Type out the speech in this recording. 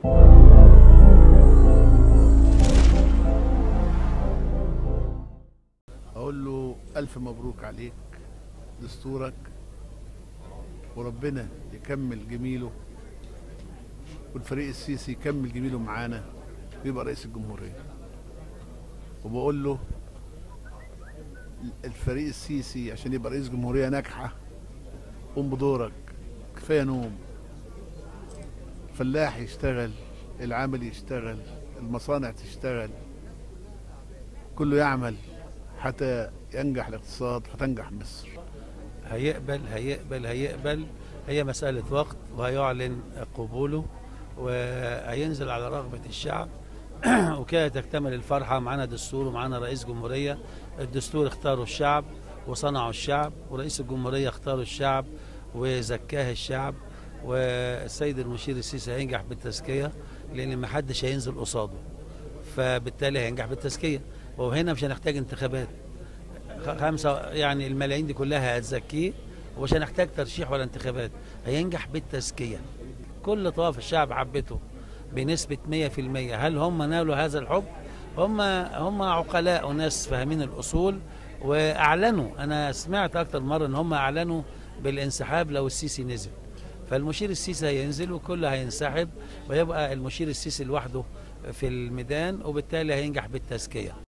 اقول له الف مبروك عليك دستورك وربنا يكمل جميله والفريق السيسي يكمل جميله معانا ويبقى رئيس الجمهوريه وبقول له الفريق السيسي عشان يبقى رئيس جمهوريه ناجحه قوم بدورك كفايه نوم الفلاح يشتغل العامل يشتغل المصانع تشتغل كله يعمل حتى ينجح الاقتصاد فتنجح مصر هيقبل هيقبل هيقبل هي مسألة وقت وهيعلن قبوله وهينزل على رغبة الشعب وكده تكتمل الفرحة معانا دستور ومعانا رئيس جمهورية الدستور اختاره الشعب وصنعه الشعب ورئيس الجمهورية اختاره الشعب وزكاه الشعب والسيد المشير السيسي هينجح بالتزكية لأن ما حدش هينزل قصاده فبالتالي هينجح بالتزكية وهنا مش هنحتاج انتخابات خمسة يعني الملايين دي كلها هتزكيه ومش هنحتاج ترشيح ولا انتخابات هينجح بالتزكية كل طوائف الشعب حبته بنسبة 100% هل هم نالوا هذا الحب هم هم عقلاء وناس فاهمين الأصول وأعلنوا أنا سمعت أكتر مرة إن هم أعلنوا بالانسحاب لو السيسي نزل فالمشير السيسي هينزل وكله هينسحب ويبقى المشير السيسي لوحده في الميدان وبالتالي هينجح بالتزكية